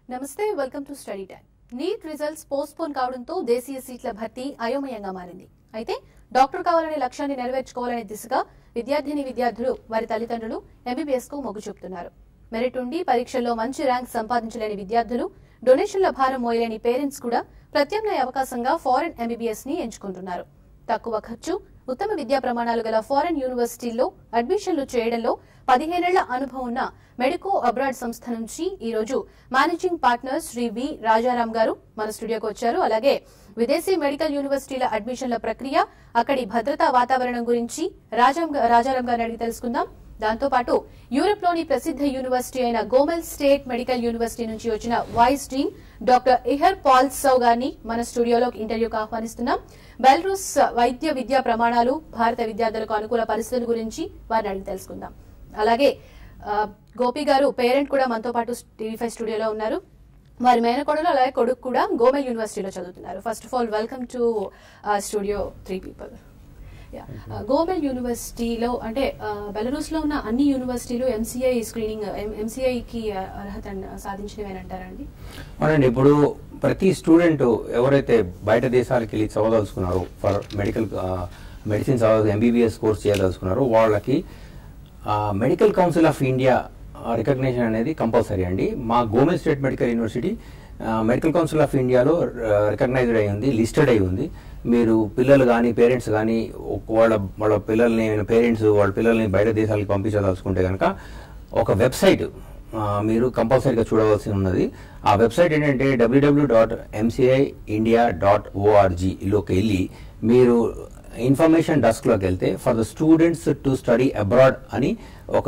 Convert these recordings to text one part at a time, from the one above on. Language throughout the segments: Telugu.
నమస్తే welcome to study time NEET results postpone కావడంతో దేశీయ సీట్ల భర్తీ అయోమయంగా మారింది అయితే డాక్టర్ కావాలనే లక్ష్యాన్ని నెరవేర్చుకోవాలనే దిశగా విద్యార్థిని విద్యార్థులు వారి తల్లిదండ్రులు ఎంబీబీఎస్ కు మొగ్గు చూపుతున్నారు మెరిట్ ఉండి పరీక్షల్లో మంచి ర్యాంక్ సంపాదించలేని విద్యార్థులు డొనేషన్ల భారం మోయలేని పేరెంట్స్ కూడా ప్రత్యామ్నాయ అవకాశంగా ఫారెన్ ఎంబీబీఎస్ ని ఎంచుకుంటున్నారు తక్కువ ఖర్చు ఉత్తమ విద్యా ప్రమాణాలు గల ఫారెన్ యూనివర్సిటీల్లో అడ్మిషన్లు చేయడంలో పదిహేనేళ్ల అనుభవం ఉన్న మెడికో అబ్రాడ్ సంస్థ నుంచి ఈ రోజు managing partner Shri V Rajaram గారు మన స్టూడియోకి వచ్చారు అలాగే విదేశీ మెడికల్ యూనివర్సిటీల అడ్మిషన్ల ప్రక్రియ అక్కడి భద్రతా వాతావరణం గురించి రాజాం రాజారాం గారిని అడిగి తెలుసుకుందాం దాంతో పాటు యూరోప్ లోని ప్రసిద్ధ యూనివర్సిటీ అయిన గోమెల్ స్టేట్ మెడికల్ యూనివర్సిటీ నుంచి వచ్చిన vice dean doctor Ihar Pal Sau గారిని మన స్టూడియోలో ఇంటర్వ్యూకి ఆహ్వానిస్తున్నాం బెల్రూస్ వైద్య విద్యా ప్రమాణాలు భారత విద్యార్థులకు అనుకూల పరిస్థితుల గురించి వారిని అడిగి తెలుసుకుందాం అలాగే ఆ, గోపి గారు పేరెంట్ కూడా మనతో పాటు టీవీ ఫైవ్ స్టూడియోలో ఉన్నారు వారి మేనకోడలు అలాగే కొడుకు కూడా గోమెల్ యూనివర్సిటీలో చదువుతున్నారు first of all welcome to studio three people Gomel యూనివర్సిటీలో అంటే బెలరూస్ లో ఉన్న అన్ని యూనివర్సిటీలు ఎంసీఐ స్క్రీనింగ్ ఎంసీఐ కి అర్హత సాధించినవి అంటారండి అవునండి ఇప్పుడు ప్రతి స్టూడెంట్ ఎవరైతే బయట దేశాలకు వెళ్ళి చదవదలుచుకున్నారో ఫర్ మెడికల్ మెడిసిన్ చదవ ఎంబీబీఎస్ కోర్స్ చేయదలుచుకున్నారో వాళ్ళకి medical council of India recognition అనేది కంపల్సరీ అండి మా Gomel state medical university medical council of ఇండియాలో రికగ్నైజ్డ్ అయి ఉంది లిస్టెడ్ అయి ఉంది మీరు పిల్లలు కానీ పేరెంట్స్ కానీ వాళ్ళ వాళ్ళ పిల్లల్ని పేరెంట్స్ వాళ్ళ పిల్లల్ని బయట దేశాలకు పంపించదలుచుకుంటే కనుక ఒక వెబ్సైట్ ఆ, మీరు కంపల్సరీగా చూడవలసి ఉన్నది ఆ వెబ్సైట్ ఏంటంటే WWW dot MCI India dot ఓఆర్జీలోకి వెళ్ళి మీరు ఇన్ఫర్మేషన్ డెస్క్లోకి వెళ్తే for the students to study abroad అని ఒక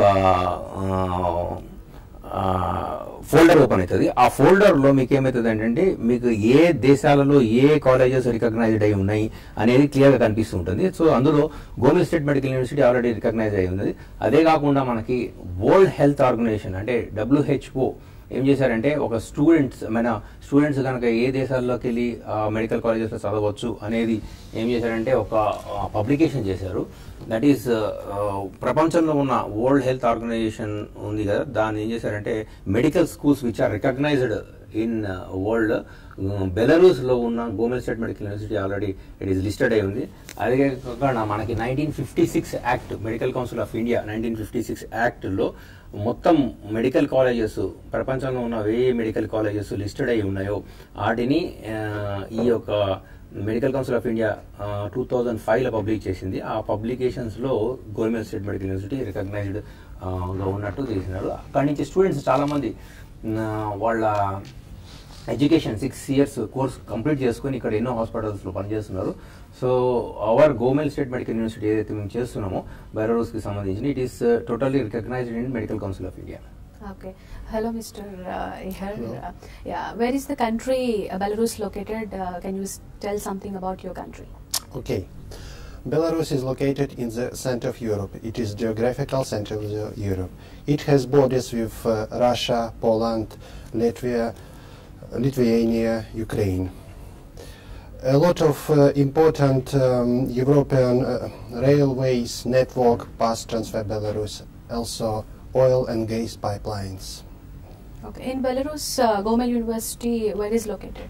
ఫోల్డర్ ఓపెన్ అవుతుంది ఆ ఫోల్డర్లో మీకు ఏమవుతుంది ఏంటంటే మీకు ఏ దేశాలలో ఏ కాలేజెస్ రికగ్నైజ్డ్ అయి ఉన్నాయి అనేది క్లియర్గా కనిపిస్తూ ఉంటుంది సో అందులో Gomel state medical university already recognize అయి ఉన్నది అదే కాకుండా మనకి వరల్డ్ హెల్త్ ఆర్గనైజేషన్ అంటే డబ్ల్యూహెచ్ఓ ఏం చేశారంటే ఒక స్టూడెంట్స్ మన స్టూడెంట్స్ కనుక ఏ దేశాల్లోకి వెళ్ళి మెడికల్ కాలేజెస్లో చదవచ్చు అనేది ఏం చేశారంటే ఒక పబ్లికేషన్ చేశారు దట్ ఈస్ ప్రపంచంలో ఉన్న వరల్డ్ హెల్త్ ఆర్గనైజేషన్ ఉంది కదా దాన్ని ఏం చేశారంటే medical schools which are recognized in world Belarus లో ఉన్న Gomel state medical university already it is listed అయి ఉంది అదే కాకుండా మనకి nineteen fifty six act medical council of India nineteen fifty six యాక్ట్లో మొత్తం మెడికల్ కాలేజెస్ ప్రపంచంలో ఉన్న ఏ మెడికల్ కాలేజెస్ లిస్టెడ్ అయి ఉన్నాయో వాటిని ఆ, ఈ యొక్క medical council of India two thousand ఫైవ్లో పబ్లిక్ చేసింది ఆ పబ్లికేషన్స్లో government state medical university recognized గా ఉన్నట్టు తెలిసినారు అక్కడి నుంచి స్టూడెంట్స్ చాలామంది ఆ, వాళ్ళ education six years course complete చేసుకొని ఇక్కడ ఎన్నో హాస్పిటల్స్లో పనిచేస్తున్నారు so our government state medical university ఏదైతే మేము చేస్తున్నామో బెలరూస్కి సంబంధించి it is totally recognized in medical council of India Okay. Hello, Mr. Uh, Ihar. Uh, yeah, where is the country uh, Belarus located? Uh, can you s- tell something about your country? Okay. Belarus is located in the center of Europe. It is geographical center of the Europe. It has borders with uh, Russia, Poland, Latvia, Lithuania, Ukraine. A lot of uh, important um, European uh, railways network pass transfer Belarus. Also, oil and gas pipelines. Okay. In Belarus, uh, Gomel University, where is located?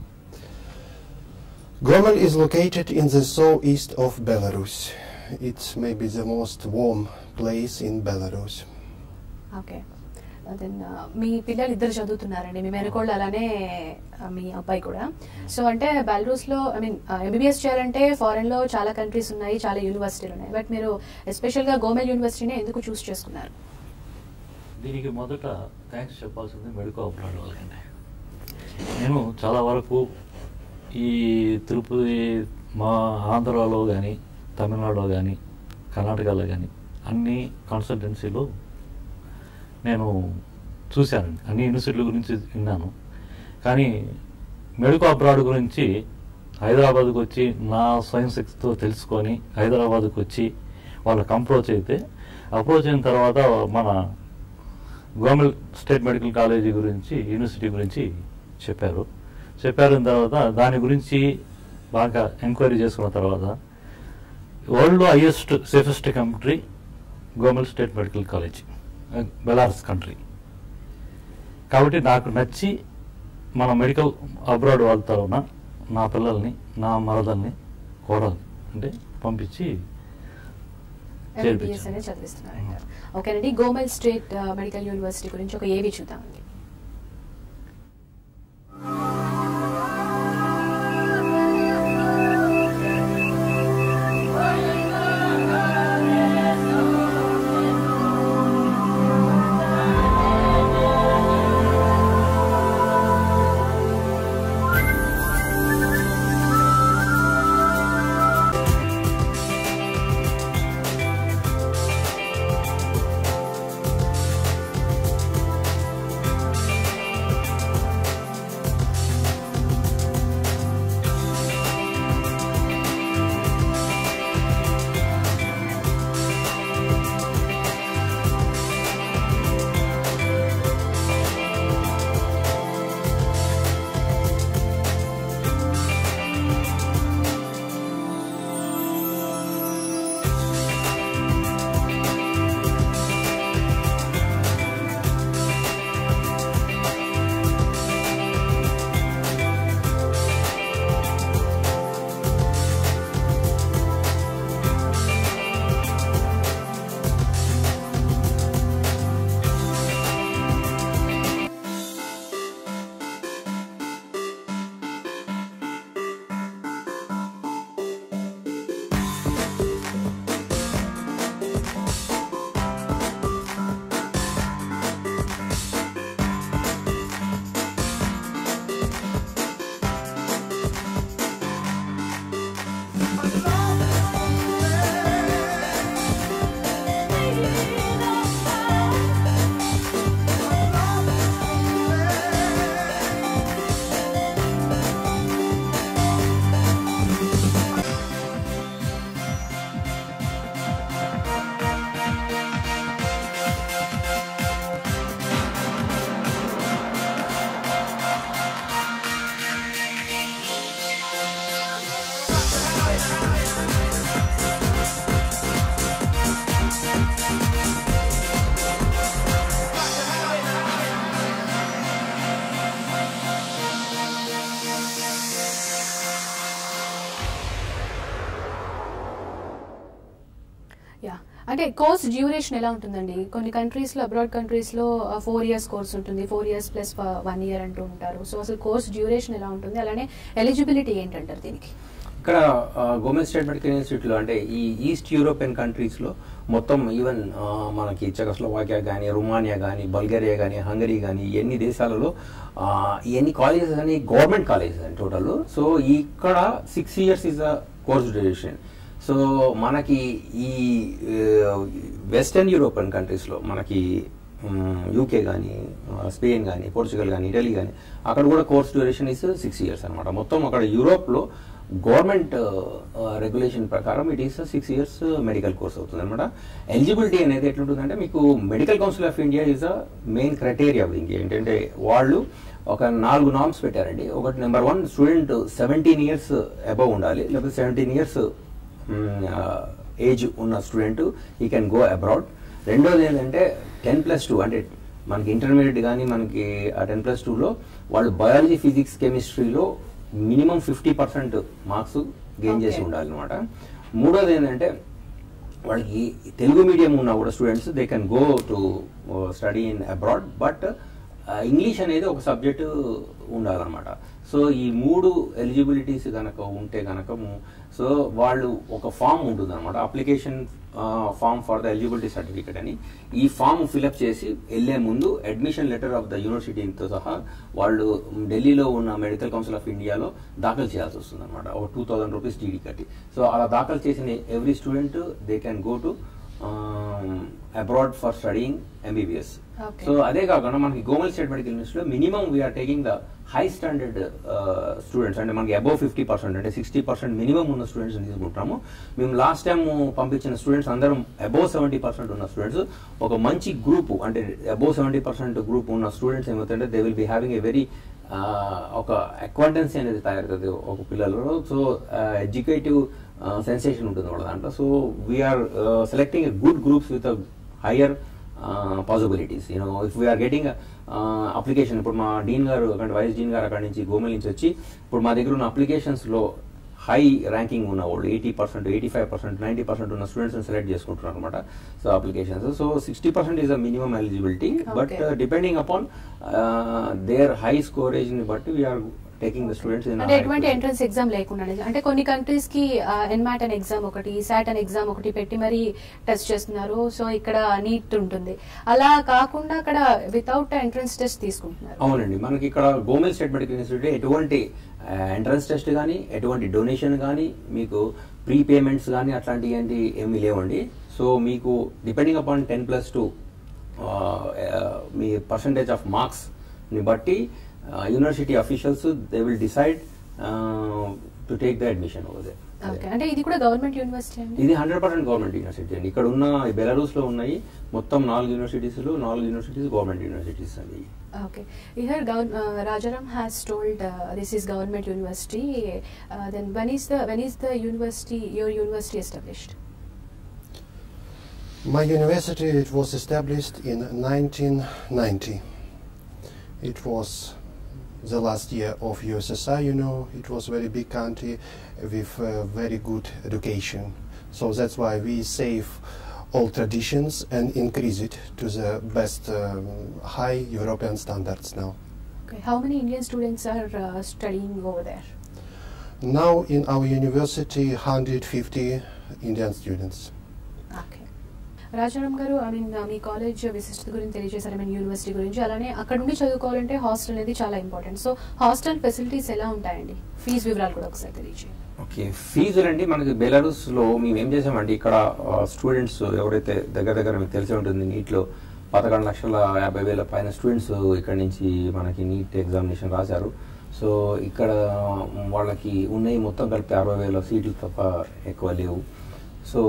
Gomel is located in the southeast of Belarus. It's maybe the most warm place in Belarus. Okay then మీ పిల్లలు ఇద్దరు చదువుతున్నారండి మీ మేనకోళ్ళు అలానే uh, మీ అబ్బాయి కూడా సో అంటే బెలరూస్ లో ఐ మీన్ ఎంబీబీఎస్ చేయాలంటే ఫారెన్ లో చాలా కంట్రీస్ ఉన్నాయి చాలా యూనివర్సిటీలు ఉన్నాయి బట్ మీరు ఎస్పెషల్ గా గోమెల్ యూనివర్సిటీనే ఎందుకు చూస్ చేసుకున్నారు దీనికి మొదట థ్యాంక్స్ చెప్పాల్సింది మెడికో అబ్రాడ్ వాళ్ళకండి నేను చాలా వరకు ఈ తిరుపతి మా ఆంధ్రాలో కానీ తమిళనాడులో కానీ కర్ణాటకలో కానీ అన్ని కన్సల్టెన్సీలు నేను చూశానండి అన్ని యూనివర్సిటీల గురించి విన్నాను కానీ మెడికో అబ్రాడ్ గురించి హైదరాబాద్కి వచ్చి నా స్వయం శక్తితో తెలుసుకొని హైదరాబాద్కి వచ్చి వాళ్ళకి అప్రోచ్ అయితే అప్రోచ్ అయిన తర్వాత మన గవర్నమెంట్ స్టేట్ మెడికల్ కాలేజీ గురించి యూనివర్సిటీ గురించి చెప్పారు చెప్పారు తర్వాత దాని గురించి బాగా ఎంక్వైరీ చేసుకున్న తర్వాత వరల్డ్లో highest safest country government state medical college Belarus country కాబట్టి నాకు నచ్చి మన మెడికల్ అబ్రాడ్ వాళ్ళ తరఫున నా పిల్లల్ని నా మరదల్ని కోడల్ని అంటే పంపించి ఎంబీబీఎస్ చేర్పించాను అనేది చదివిస్తున్నారంటారు ఓకేనండి గోమెల్ స్టేట్ ఆ, మెడికల్ యూనివర్సిటీ గురించి ఒక ఏవి చూద్దామండి యా అంటే కోర్స్ డ్యూరేషన్ ఎలా ఉంటుందండి కొన్ని కంట్రీస్ లో అబ్రాడ్ కంట్రీస్ లో ఫోర్ ఇయర్స్ కోర్స్ ఉంటుంది four years plus one year అంటూ ఉంటారు సో అసలు కోర్స్ డ్యూరేషన్ ఎలా ఉంటుంది అలానే ఎలిజిబిలిటీ ఏంటంటారు దీనికి ఇక్కడ గవర్నమెంట్ స్టేట్ మెడికల్ ఇన్స్టిట్యూట్లో అంటే ఈ ఈస్ట్ యూరోపియన్ కంట్రీస్లో మొత్తం ఈవెన్ మనకి చెకస్లోవాకియా కానీ రుమానియా కానీ బల్గేరియా కానీ హంగరీ కానీ ఎన్ని దేశాలలో ఆ, ఎన్ని కాలేజెస్ అని గవర్నమెంట్ కాలేజెస్ అని టోటల్ సో ఇక్కడ six years is a course duration so మనకి ఈ వెస్టర్న్ యూరోపియన్ కంట్రీస్లో మనకి యూకే కానీ స్పెయిన్ కానీ పోర్చుగల్ కానీ ఇటలీ కానీ అక్కడ కూడా course duration is six years అనమాట మొత్తం అక్కడ యూరోప్లో గవర్నమెంట్ రెగ్యులేషన్ ప్రకారం it is six years medical course అవుతుంది అనమాట ఎలిజిబిలిటీ అనేది ఎట్లుంటుందంటే మీకు medical council of India is a main criteria of India ఏంటంటే వాళ్ళు ఒక నాలుగు నామ్స్ పెట్టారండి ఒకటి number one student seventeen years above ఉండాలి లేకపోతే సెవెంటీన్ ఇయర్స్ ఏజ్ ఉన్న స్టూడెంట్ ఈ కెన్ గో అబ్రాడ్ రెండోది ఏంటంటే టెన్ ప్లస్ టూ అంటే మనకి ఇంటర్మీడియట్ కానీ మనకి ఆ టెన్ ప్లస్ టూలో వాళ్ళు బయాలజీ ఫిజిక్స్ కెమిస్ట్రీలో minimum fifty percent marks gain చేసి Okay. ఉండాలన్నమాట మూడోది ఏంటంటే వాళ్ళకి తెలుగు మీడియం ఉన్న కూడా students they can go to study in abroad but English అనేది ఒక సబ్జెక్టు ఉండాలన్నమాట సో ఈ మూడు ఎలిజిబిలిటీస్ కనుక ఉంటే కనుక సో వాళ్ళు ఒక ఫామ్ ఉంటుంది అనమాట application form for the eligibility certificate అని ఈ ఫామ్ ఫిలప్ చేసి వెళ్లే ముందు అడ్మిషన్ లెటర్ ఆఫ్ ద యూనివర్సిటీతో సహా వాళ్ళు ఢిల్లీలో ఉన్న మెడికల్ కౌన్సిల్ ఆఫ్ ఇండియాలో దాఖలు చేయాల్సి వస్తుంది అనమాట ఒక టూ థౌసండ్ రూపీస్ టీడీ కట్టి సో అలా దాఖలు చేసిన every student they can go to abroad for studying MBBS Okay. So అదే కాకుండా మనకి గోమల్ స్టేట్ మెడికల్ యూనివర్సిటీలో minimum we're taking the high standard students అంటే మనకి అబౌవ్ ఫిఫ్టీ పర్సెంట్ అంటే సిక్స్టీ పర్సెంట్ మినిమం ఉన్న స్టూడెంట్స్ తీసుకుంటాము మేము లాస్ట్ టైం పంపించిన స్టూడెంట్స్ అందరం అబౌవ్ సెవెంటీ పర్సెంట్ ఉన్న స్టూడెంట్స్ ఒక మంచి గ్రూప్ అంటే అబౌవ్ సెవెంటీ పర్సెంట్ గ్రూప్ ఉన్న స్టూడెంట్స్ ఏమవుతుందంటే they will be having a very ఒక అక్వాంటెన్సీ అనేది తయారవుతుంది ఒక పిల్లలలో సో ఎడ్యుకేటివ్ సెన్సేషన్ ఉంటుంది వాళ్ళ దాంట్లో so we're selecting good groups with higher possibilities you know if we're getting application ఇప్పుడు మా డీన్ గారు అక్కడ వైస్ డీన్ గారు అక్కడి నుంచి గోమెల్ నుంచి వచ్చి ఇప్పుడు మా దగ్గర ఉన్న అప్లికేషన్స్లో హై ర్యాంకింగ్ ఉన్న వాళ్ళు eighty percent eighty five percent ninety percent ఉన్న స్టూడెంట్స్ని సెలెక్ట్ చేసుకుంటున్నారు అనమాట so applications so sixty percent is a minimum eligibility but Okay. Depending upon their high స్కోరేజ్ని బట్టి వీఆర్ టేకింగ్ ద స్టూడెంట్స్ అంటే ఎటువంటి ఎంట్రన్స్ ఎగ్జామ్ లేకుండా అంటే కొన్ని కంట్రీస్ కి ఎన్మాట్ అనే ఎగ్జామ్ ఒకటి సాట్ అనే ఎగ్జామ్ ఒకటి పెట్టి మరి టెస్ట్ చేస్తున్నారు సో ఇక్కడ నీట్ ఉంటుంది అలా కాకుండా అక్కడ వితౌట్ ఎంట్రన్స్ టెస్ట్ తీసుకుంటున్నారు అవునండి మనకి ఇక్కడ గోమెల్ స్టేట్ మెడికల్ ఇన్స్టిట్యూట్ ఎటువంటి ఎంట్రన్స్ టెస్ట్ కానీ ఎటువంటి డొనేషన్ కానీ మీకు ప్రీ పేమెంట్స్ కానీ అట్లాంటివి ఏంటి ఏమీ లేవండి సో మీకు depending upon ten plus two మీ పర్సంటేజ్ ఆఫ్ మార్క్స్ ని బట్టి university officials they will decide to take the admission over okay అంటే ఇది కూడా గవర్నమెంట్ యూనివర్సిటీ అండి ఇది హండ్రెడ్ పర్సెంట్ గవర్నమెంట్ యూనివర్సిటీ అండి ఇక్కడ ఉన్న బెలారూస్ లో ఉన్నాయి మొత్తం నాలుగు యూనివర్సిటీస్ లో నాలుగు యూనివర్సిటీస్ గవర్నమెంట్ యూనివర్సిటీస్ అండి Okay. Here, Gov- uh, Rajaram has told uh, this is government university. Uh, then when is the when is the university your university established? My university it was established in 1990. It was the last year of USSR. You know, it was very big country with uh, very good education. So that's why we save all traditions and increase it to the best um, high European standards now. Okay. How many Indian students are uh, studying over there? Now in our university, 150 Indian students. Okay Rajaram గారు ఐ మీన్ మీ కాలేజ్ విశిష్టత గురించి తెలియజేశారు ఐ మీన్ యూనివర్సిటీ గురించి అలానే అక్కడ ఉండి చదువుకోవాలంటే హాస్టల్ అనేది చాలా ఇంపార్టెంట్ సో హాస్టల్ ఫెసిలిటీస్ ఎలా ఉంటాయండి ఫీజు వివరాలు కూడా ఒకసారి తెలియజేయండి ఓకే ఫీజులు అండి మనకి బెలారూస్ లో మేము ఏం చేసామండి ఇక్కడ స్టూడెంట్స్ ఎవరైతే దగ్గర దగ్గర మీకు తెలిసి ఉంటుంది నీట్లో పదకొండు లక్షల యాభై వేల పైన స్టూడెంట్స్ ఇక్కడ నుంచి మనకి నీట్ ఎగ్జామినేషన్ రాశారు సో ఇక్కడ వాళ్ళకి ఉన్నాయి మొత్తం కలిపి అరవై వేల సీట్లు తప్ప ఎక్కువ లేవు సో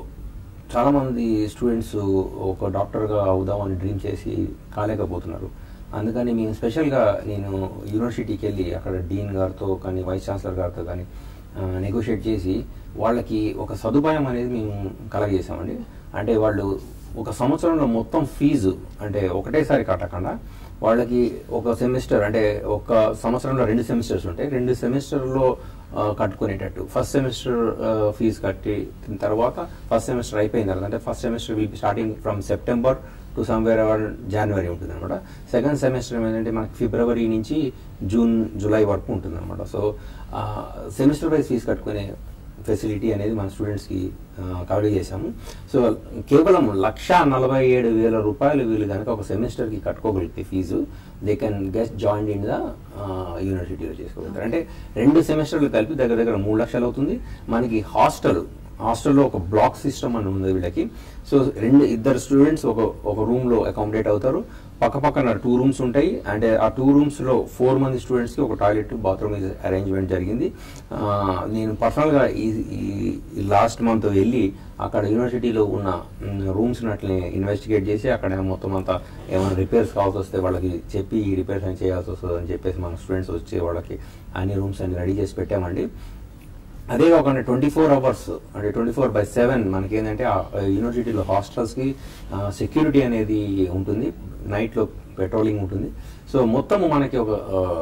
చాలామంది స్టూడెంట్స్ ఒక డాక్టర్గా అవుదామని డ్రీమ్ చేసి కాలేకపోతున్నారు అందుకని మేము స్పెషల్గా నేను యూనివర్సిటీకి వెళ్ళి అక్కడ డీన్ గారితో కానీ వైస్ ఛాన్సలర్ గారితో కానీ నెగోషియేట్ చేసి వాళ్ళకి ఒక సదుపాయం అనేది మేము కలగజేసామండి అంటే వాళ్ళు ఒక సంవత్సరంలో మొత్తం ఫీజు అంటే ఒకటేసారి కట్టకుండా వాళ్ళకి ఒక సెమిస్టర్ అంటే ఒక సంవత్సరంలో రెండు సెమిస్టర్స్ ఉంటాయి రెండు సెమిస్టర్లో కట్టుకునేటట్టు ఫస్ట్ సెమిస్టర్ ఫీజు కట్టి తర్వాత ఫస్ట్ సెమిస్టర్ అయిపోయిన తర్వాత అంటే first semester will be starting from September to somewhere our January ఉంటుంది అనమాట సెకండ్ సెమిస్టర్ ఏంటంటే మనకి ఫిబ్రవరి నుంచి జూన్ జూలై వరకు ఉంటుంది అనమాట సో సెమిస్టర్ వైజ్ ఫీజు కట్టుకునే ఫెసిలిటీ అనేది మన స్టూడెంట్స్కి కవర్ చేశాము సో కేవలం లక్ష నలభై ఏడు వేల రూపాయలు వీళ్ళు కనుక ఒక సెమిస్టర్కి కట్టుకోగలిగితే fee they can just join in the యూనివర్సిటీలో చేసుకోగలుగుతారు అంటే రెండు సెమిస్టర్లు కలిపి దగ్గర దగ్గర మూడు లక్షలు అవుతుంది మనకి హాస్టల్ హాస్టల్లో ఒక బ్లాక్ సిస్టమ్ అని ఉంది వీళ్ళకి సో రెండు ఇద్దరు స్టూడెంట్స్ ఒక ఒక రూమ్లో అకామిడేట్ అవుతారు పక్క పక్కన టూ రూమ్స్ ఉంటాయి అంటే ఆ టూ రూమ్స్లో ఫోర్ మంది స్టూడెంట్స్కి ఒక టాయిలెట్ బాత్రూమ్ అరేంజ్మెంట్ జరిగింది ఆ, నేను పర్సనల్గా ఈ ఈ లాస్ట్ మంత్ వెళ్ళి అక్కడ యూనివర్సిటీలో ఉన్న రూమ్స్ అట్లనే ఇన్వెస్టిగేట్ చేసి అక్కడ మొత్తం అంతా ఏమైనా రిపేర్స్ కావాల్సి వస్తే వాళ్ళకి చెప్పి ఈ రిపేర్స్ అని చేయాల్సి వస్తుంది అని చెప్పేసి మన స్టూడెంట్స్ వచ్చి వాళ్ళకి అన్ని రూమ్స్ అన్ని రెడీ చేసి పెట్టామండి అదే కాకుండా ట్వంటీ ఫోర్ అవర్స్ అంటే ట్వంటీ ఫోర్ బై సెవెన్ మనకి ఏంటంటే ఆ యూనివర్సిటీలో హాస్టల్స్కి సెక్యూరిటీ అనేది ఉంటుంది నైట్లో పెట్రోలింగ్ ఉంటుంది సో మొత్తం మనకి ఒక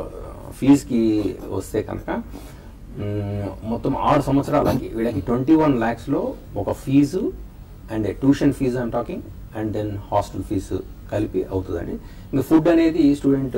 ఫీజుకి వస్తే కనుక మ్, మొత్తం ఆరు సంవత్సరాలకి వీళ్ళకి ట్వంటీ వన్ ల్యాక్స్లో ఒక fee and tuition fee I'm talking and then hostel fee కలిపి అవుతుందండి ఇంకా ఫుడ్ అనేది స్టూడెంట్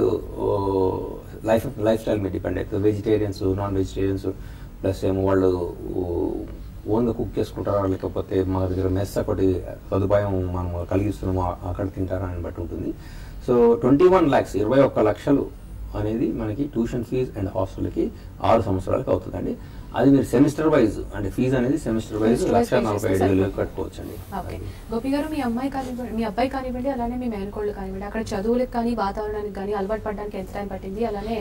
లైఫ్ లైఫ్ స్టైల్ మీద డిపెండ్ అవుతుంది వెజిటేరియన్స్ నాన్ వెజిటేరియన్స్ ప్లస్ ఏమో వాళ్ళు ఓన్గా కుక్ చేసుకుంటారా లేకపోతే మా దగ్గర మెస్ ఒకటి సదుపాయం మనం కలిగిస్తున్నాము ఆ- అక్కడ తింటారా అని బట్టి ఉంటుంది సో ట్వంటీ వన్ ల్యాక్స్ ఇరవై ఒక్క లక్షలు అనేది మనకి ట్యూషన్ ఫీజ్ అండ్ హాస్టల్కి ఆరు సంవత్సరాలకి అవుతుందండి అది మీరు సెమిస్టర్ వైజ్ అంటే ఫీజు అనేది semester wise Semester wise lakh pay నలభై చేస్తే ఐదు వేలు సరిపోతుంది. కట్టుకోవచ్చండి ఓకే గోపి గారు మీ అమ్మాయి కానివ్వండి మీ అబ్బాయి కానివ్వండి అలానే మీ మేనకోళ్ళు కానివ్వండి అక్కడ చదువులకు కానీ వాతావరణానికి కానీ అలవాటు పడడానికి ఎంత టైం పట్టింది అలానే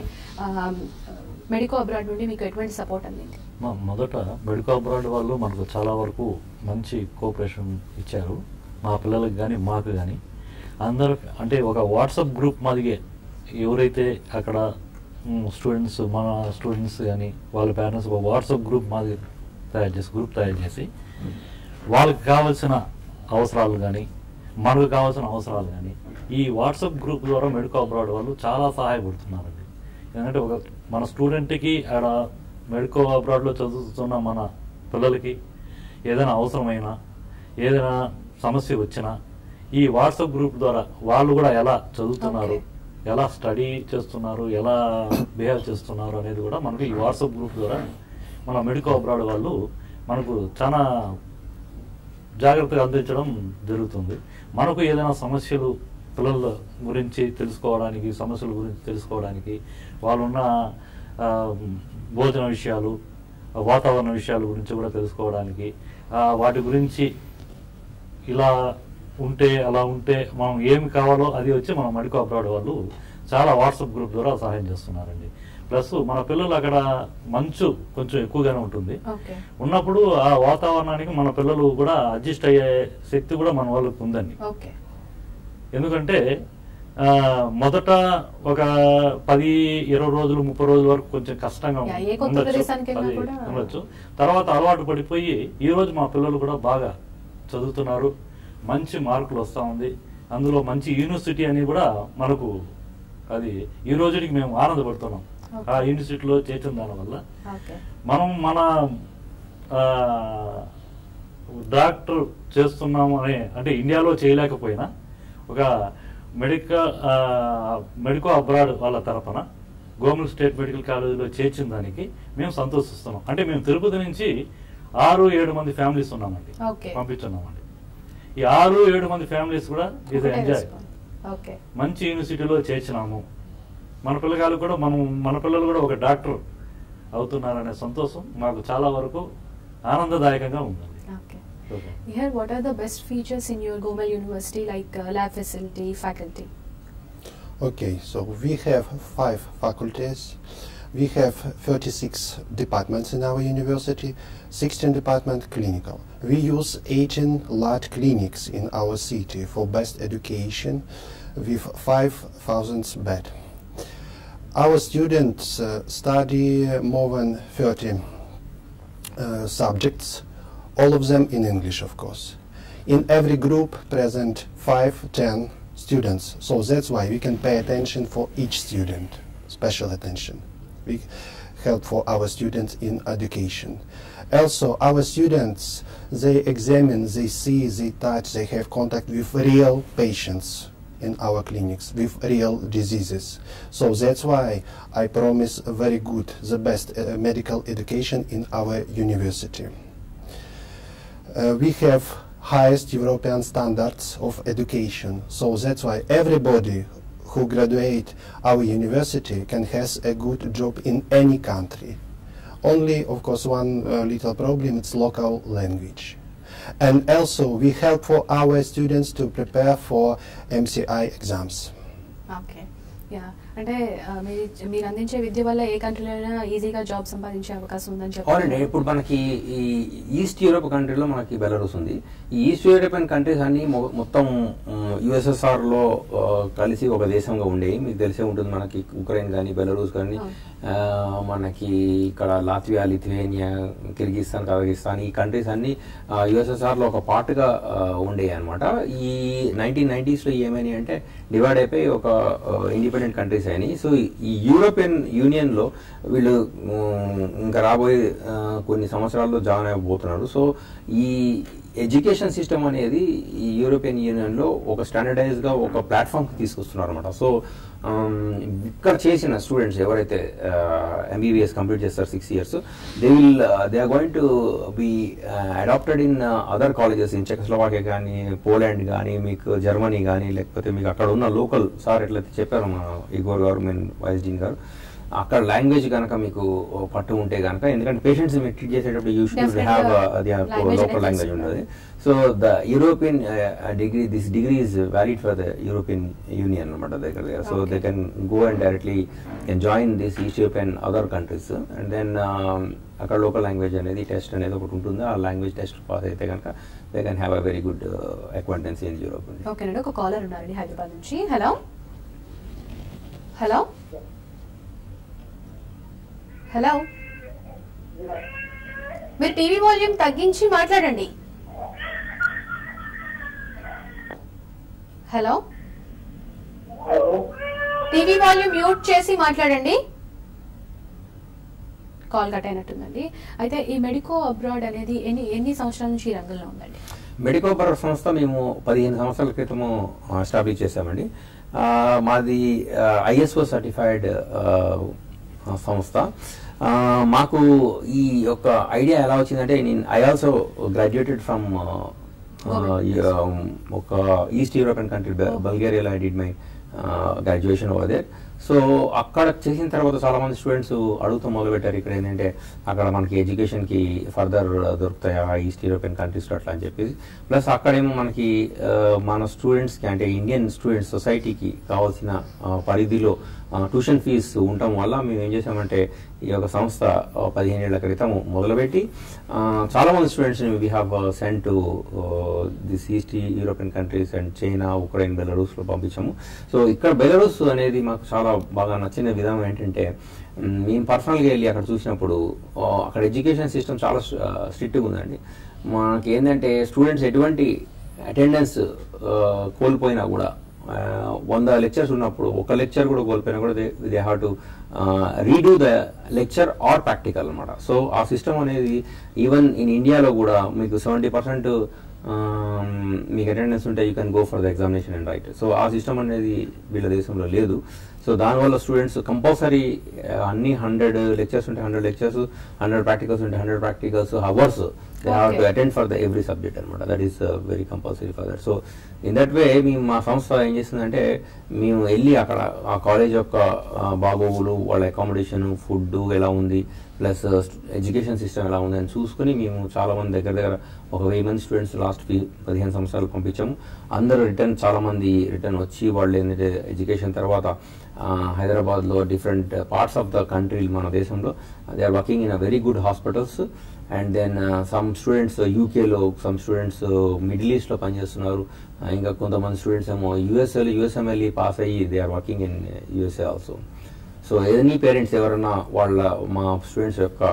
మెడికో అబ్రాడ్ నుండి మీకు ఎటువంటి సపోర్ట్ అందింది మా- మొదట మెడికల్ అబ్రాడ్ వాళ్ళు మనకు చాలా వరకు మంచి కోఆపరేషన్ ఇచ్చారు మా పిల్లలకు కానీ మాకు కానీ అందరూ అంటే ఒక వాట్సాప్ గ్రూప్ మాదిగే ఎవరైతే అక్కడ స్టూడెంట్స్ మన స్టూడెంట్స్ కానీ వాళ్ళ పేరెంట్స్ ఒక వాట్సాప్ గ్రూప్ మాది తయారు చేసి గ్రూప్ తయారు చేసి వాళ్ళకి కావాల్సిన అవసరాలు కానీ మనకు కావాల్సిన అవసరాలు కానీ ఈ వాట్సాప్ గ్రూప్ ద్వారా మెడికో అబ్రాడ్ వాళ్ళు చాలా సహాయపడుతున్నారండి ఎందుకంటే ఒక మన స్టూడెంట్కి ఆడ మెడికో అబ్రాడ్లో చదువుతున్న మన పిల్లలకి ఏదైనా అవసరమైనా ఏదైనా సమస్య వచ్చినా ఈ వాట్సాప్ గ్రూప్ ద్వారా వాళ్ళు కూడా ఎలా చదువుతున్నారు Okay. ఎలా స్టడీ చేస్తున్నారు ఎలా బిహేవ్ చేస్తున్నారు అనేది కూడా మనకి ఈ వాట్సాప్ గ్రూప్ ద్వారా మన మెడికో అబ్రాడ్ వాళ్ళు మనకు చాలా జాగ్రత్తగా అందించడం జరుగుతుంది మనకు ఏదైనా సమస్యలు పిల్లల గురించి తెలుసుకోవడానికి సమస్యల గురించి తెలుసుకోవడానికి వాళ్ళున్న ఆ, భోజన విషయాలు వాతావరణ విషయాల గురించి కూడా తెలుసుకోవడానికి ఆ, వాటి గురించి ఇలా ఉంటే అలా ఉంటే మనం ఏమి కావాలో అది వచ్చి మన మెడికో అబ్రాడ్ వాళ్ళు చాలా వాట్సాప్ గ్రూప్ ద్వారా సహాయం చేస్తున్నారండి ప్లస్ మన పిల్లలు అక్కడ మంచు కొంచెం ఎక్కువగానే ఉంటుంది ఓకే ఉన్నప్పుడు ఆ వాతావరణానికి మన పిల్లలు కూడా అడ్జస్ట్ అయ్యే శక్తి కూడా మన వాళ్ళకి ఉందండి ఓకే ఎందుకంటే ఆ, మొదట ఒక పది ఇరవై రోజులు ముప్పై రోజుల వరకు కొంచెం కష్టంగా యా, ఏ కొత్త ఉండొచ్చు. ప్రదేశానికి వెళ్ళినా అది కూడా- ఉండొచ్చు తర్వాత అలవాటు పడిపోయి ఈ రోజు మా పిల్లలు కూడా బాగా చదువుతున్నారు మంచి మార్కులు వస్తా ఉంది అందులో మంచి యూనివర్సిటీ అని కూడా మనకు అది ఈ రోజుకి మేము ఆనందపడుతున్నాం Okay. ఆ యూనివర్సిటీలో చేర్చిన దానివల్ల ఓకే మనం మన ఆ, డాక్టర్ చేస్తున్నాము అనే అంటే ఇండియాలో చేయలేకపోయినా ఒక మెడికల్ మెడికో అబ్రాడ్ వాళ్ళ తరపున గవర్నమెంట్ స్టేట్ మెడికల్ కాలేజీలో చేర్చిన దానికి మేము సంతోషిస్తున్నాం అంటే మేము తిరుపతి నుంచి ఆరు ఏడు మంది ఫ్యామిలీస్ ఉన్నామండి Okay. పంపించున్నామండి ఈ ఆరు ఏడు మంది ఫ్యామిలీస్ కూడా ఇది ఒకటే ఎంజాయ్ response. ఓకే మంచి యూనివర్సిటీలో చేర్చినాము మన పిల్లగాలు కూడా మనం మన పిల్లలు కూడా ఒక డాక్టర్ అవుతున్నారనే సంతోషం మాకు చాలా వరకు ఆనందదాయకంగా ఉందండి okay okay. Here, what are the best features in your Gomal University, like uh, lab facility, faculty? Okay, so we have five faculties. We have 36 departments in our university, 16 department clinical. We use 18 large clinics in our city for best education with 5,000 bed. Our students uh, study more than 30 uh, subjects, all of them in English, of course. In every group present 5, 10 students, so that's why we can pay attention for each student, special attention. We help for our students in education. Also, our students, they examine, they see, they touch, they have contact with real patients in our clinics with real diseases. So that's why I promise a very good, the best uh, medical education in our university. Uh, we have highest European standards of education. So that's why everybody who graduate our university can has a good job in any country. Only, of course, one uh, little problem, it's local language. And also, we help for our students to prepare for MCI exams. Okay yeah అంటే uh, మీరు మీరు అందించే విద్య వల్ల ఏ కంట్రీలో అయినా ఈజీగా జాబ్ సంపాదించే అవకాశం ఉందని అవునండి చెప్పారు ఇప్పుడు మనకి ఈ ఈస్ట్ యూరోప్ కంట్రీలో మనకి బెలరూస్ ఉంది ఈ ఈస్ట్ యూరోపియన్ కంట్రీస్ అన్ని మొ- మొత్తం యుఎస్ఎస్ఆర్ లో ఆ, కలిసి ఒక దేశంగా ఉండేవి మీకు తెలిసే ఉంటుంది మనకి ఉక్రెయిన్ కానీ బెలరూస్ కానీ అవును. ఆ, మనకి ఇక్కడ లాత్వియా లిథువేనియా కిర్గిస్తాన్ కజకిస్తాన్ ఈ కంట్రీస్ అన్ని యుఎస్ఎస్ఆర్ లో ఒక పార్ట్ గా ఉండేవి అనమాట ఈ నైన్టీన్ నైన్టీస్ లో ఏమైనాయి అంటే డివైడ్ అయిపోయి ఒక ఇండిపెండెంట్ కంట్రీస్ అయినాయి సో ఈ యూరోపియన్ యూనియన్ లో వీళ్ళు ఉమ్, ఇంకా రాబోయే ఆ, కొన్ని సంవత్సరాల్లో జాయిన్ అయిపోతున్నారు సో ఈ ఎడ్యుకేషన్ సిస్టమ్ అనేది ఈ యూరోపియన్ యూనియన్ లో ఒక స్టాండర్డైజ్ గా ఒక ప్లాట్ఫామ్ కి తీసుకొస్తున్నారు అనమాట సో ఆమ్, ఇక్కడ చేసిన స్టూడెంట్స్ ఎవరైతే ఎంబీబీఎస్ కంప్లీట్ చేస్తారు six years they will they are going to be adapted in other colleges in Czechoslovakia కానీ పోలాండ్ కానీ మీకు జర్మనీ కానీ లేకపోతే మీకు అక్కడ ఉన్న లోకల్ సార్ ఎట్లయితే చెప్పారు మా ఇగోర్ గారు మెయిన్ వైస్ డీన్ గారు అక్కడ లాంగ్వేజ్ కనుక మీకు పట్టు ఉంటే కనుక ఎందుకంటే పేషెంట్స్ మీరు ట్రీట్ చేసేటప్పుడు you should Definitely have language local అనేది లాంగ్వేజ్ తెలుసు. ఉంటుంది so the European degree this degree is valid for the European union అనమాట దగ్గర దగ్గర so they Okay. Can go and directly can join this east European other countries and then అక్కడ లోకల్ లాంగ్వేజ్ అనేది టెస్ట్ అనేది ఒకటి ఉంటుంది ఆ లాంగ్వేజ్ టెస్ట్ పాస్ అయితే కనుక they can have a very good acquaintance in Europe ఓకేనండి ఒక కాలర్ ఉన్నారండి హైదరాబాద్ నుంచి హలో హలో హలో మీరు టీవీ వాల్యూమ్ తగ్గించి మాట్లాడండి హలో టీవీ వాల్యూమ్ మ్యూట్ చేసి మాట్లాడండి కాల్ కట్ అయినట్టుందండి అయితే ఈ మెడికో అబ్రాడ్ అనేది ఎన్ని ఎన్ని సంవత్సరాల నుంచి ఈ రంగంలో ఉందండి మెడికోపర్ సంస్థ మేము పదిహేను సంవత్సరాల క్రితము ఎస్టాబ్లిష్ చేశామండి ఆ, మాది ఐఎస్ఓ సర్టిఫైడ్ సంస్థ ఆ, మాకు ఈ యొక్క ఐడియా ఎలా వచ్చిందంటే నేను ఐ ఆల్సో గ్రాడ్యుయేటెడ్ ఫ్రమ్ ఒక ఈస్ట్ యూరోపియన్ కంట్రీ బల్గేరియాలో I did my graduation over there so అక్కడ చేసిన తర్వాత చాలా మంది స్టూడెంట్స్ అడుగుతూ మొదలుపెట్టారు ఇక్కడ ఏంటంటే అక్కడ మనకి ఎడ్యుకేషన్ కి ఫర్దర్ దొరుకుతాయా ఈస్ట్ యూరోపియన్ కంట్రీస్ లో అట్లా అని చెప్పేసి ప్లస్ అక్కడేమో మనకి ఆ, మన స్టూడెంట్స్ కి అంటే ఇండియన్ స్టూడెంట్స్ సొసైటీకి కావాల్సిన ఆ, పరిధిలో ట్యూషన్ ఫీజ్ ఉండటం వల్ల మేము ఏం చేసామంటే ఈ యొక్క సంస్థ ఆ, పదిహేను ఏళ్ల క్రితం మొదలుపెట్టి ఆ, చాలా మంది students we have sent to this east European countries and China Ukraine Belarus లో పంపించాము సో ఇక్కడ బెలరూస్ అనేది మాకు చాలా బాగా నచ్చిన విధానం ఏంటంటే మ్, మేము పర్సనల్గా వెళ్ళి అక్కడ చూసినప్పుడు ఆ, అక్కడ ఎడ్యుకేషన్ సిస్టమ్ చాలా స్ట్రిక్ట్గా ఉందండి మనకి ఏంటంటే స్టూడెంట్స్ ఎటువంటి అటెండెన్స్ కోల్పోయినా కూడా ఆ, వంద లెక్చర్స్ ఉన్నప్పుడు ఒక లెక్చర్ కూడా కోల్పోయినా కూడా they have to redo the lecture or practical అనమాట సో ఆ సిస్టమ్ అనేది ఈవెన్ ఇన్ ఇండియాలో కూడా మీకు సెవెంటీ పర్సెంట్ మీకు అటెండెన్స్ ఉంటే you can go for the examination and write so ఆ సిస్టమ్ అనేది వీళ్ళ దేశంలో లేదు సో దానివల్ల స్టూడెంట్స్ కంపల్సరీ అన్ని హండ్రెడ్ లెక్చర్స్ ఉంటే హండ్రెడ్ లెక్చర్స్ హండ్రెడ్ ప్రాక్టికల్స్ ఉంటే hundred practicals hours they have to Okay. Attend for the every subject అనమాట that is very compulsory for that so in that way మేము మా సంస్థ ఏం చేస్తుందంటే మేము వెళ్ళి అక్కడ ఆ కాలేజ్ యొక్క ఆ, బాగోగులు వాళ్ళ అకామిడేషన్ ఫుడ్ ఎలా ఉంది ప్లస్ ఎడ్యుకేషన్ సిస్టమ్ ఎలా ఉంది అని చూసుకుని మేము చాలా మంది దగ్గర దగ్గర ఒక వెయ్యి మంది స్టూడెంట్స్ లాస్ట్ పదిహేను సంవత్సరాలు పంపించాము అందరూ రిటర్న్ చాలా మంది రిటర్న్ వచ్చి వాళ్ళు ఏంటంటే ఎడ్యుకేషన్ తర్వాత హైదరాబాద్లో different parts of the country మన దేశంలో they are working in a very good hospitals and then some students యూకేలో సమ్ స్టూడెంట్స్ మిడిల్ ఈస్ట్లో పనిచేస్తున్నారు Uh, ఇంకా కొంతమంది స్టూడెంట్స్ ఏమో యూఎస్ఏ యూఎస్ఎంఎల్ఈ పాస్ అయ్యి they are working in USA also so any parents ఎవరన్నా వాళ్ళ మా స్టూడెంట్స్ యొక్క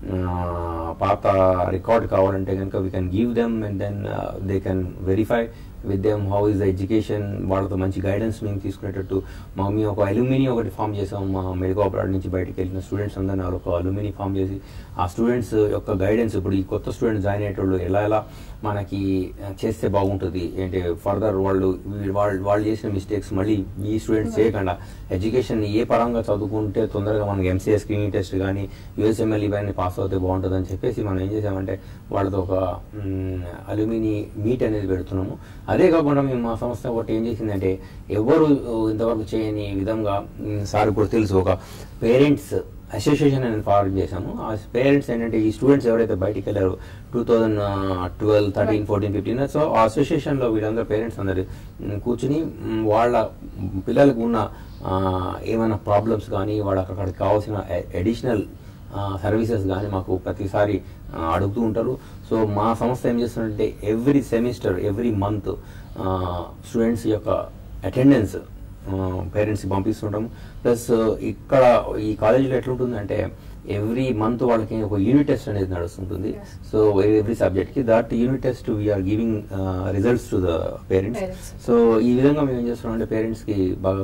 ఆ, పాత రికార్డ్ కావాలంటే కనుక we can give them and then they can verify with them how is the education వాళ్ళతో మంచి గైడెన్స్ మేము తీసుకునేటట్టు మా మేము ఒక అల్యూమిని ఒకటి ఫామ్ చేసాం మా మెడికో అబ్రాడ్ నుంచి బయటకు వెళ్ళిన స్టూడెంట్స్ అందరినీ వాళ్ళు ఒక అల్యూమిని ఫామ్ చేసి ఆ స్టూడెంట్స్ యొక్క గైడెన్స్ ఇప్పుడు ఈ కొత్త స్టూడెంట్స్ జాయిన్ అయ్యేటోళ్ళు ఎలా ఎలా మనకి ఆ, చేస్తే బాగుంటుంది ఏంటి ఫర్దర్ వాళ్ళు వీ- వాళ్ళు వాళ్ళు చేసిన మిస్టేక్స్ మళ్ళీ మీ స్టూడెంట్స్ చేయకుండా ఎడ్యుకేషన్ ఏ పరంగా చదువుకుంటే తొందరగా మనకి ఎంసీఏ స్క్రీనింగ్ టెస్ట్ కానీ యూఎస్ఎంఎల్ ఇవన్నీ పాస్ అవుతే బాగుంటుంది అని చెప్పేసి మనం ఏం చేసామంటే వాళ్ళతో ఒక అల్యూమిని మీట్ అనేది పెడుతున్నాము అదే కాకుండా మేము మా సంస్థ ఒకటి ఏం చేసిందంటే ఎవరు ఇంతవరకు చేయని విధంగా మ్, సార్ ఇప్పుడు తెలుసు ఒక పేరెంట్స్ అసోసియేషన్ అనేది ఫార్మ్ చేశాము ఆ పేరెంట్స్ ఏంటంటే ఈ స్టూడెంట్స్ ఎవరైతే బయటికి వెళ్ళారో two thousand twelve thirteen fourteen fifteen so ఆ అసోసియేషన్లో వీళ్ళందరూ పేరెంట్స్ అందరు మ్, కూర్చుని మ్, వాళ్ళ పిల్లలకు ఉన్న ఆ, ఏమైనా ప్రాబ్లమ్స్ కానీ వాళ్ళకి అక్కడికి కావాల్సిన అడిషనల్ సర్వీసెస్ కానీ మాకు ప్రతిసారి ఆ, అడుగుతూ ఉంటారు సో మా సంస్థ ఏం చేస్తుందంటే every semester every month students యొక్క అటెండెన్స్ పేరెంట్స్కి పంపిస్తుంటాము ప్లస్ ఇక్కడ ఈ కాలేజీలో ఎట్లుంటుందంటే ఎవ్రీ మంత్ వాళ్ళకి ఒక యూనిట్ టెస్ట్ అనేది నడుస్తుంటుంది Yes. సో ఎవ్రీ సబ్జెక్ట్ కి that unit test we are giving results to the parents Parents. సో ఈ విధంగా మేము ఏం చేస్తున్నాం అంటే పేరెంట్స్ కి బాగా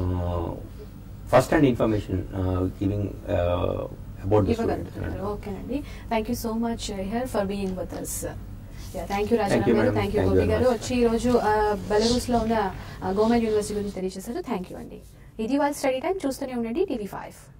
first hand information giving about the ఇవ్వగలుగుతున్నారు ఓకేనండి thank you so much here for being with us thank you Thank Rajaram you, garu madam. Thank you Thank you Gopi very garu much. వచ్చి ఈ రోజు బెలరూస్ లో ఉన్న గవర్నమెంట్ యూనివర్సిటీ గురించి తెలియజేశారు థ్యాంక్ యూ అండి ఇది వాళ్ళ స్టడీ టైం చూస్తూనే ఉండండి టీవీ ఫైవ్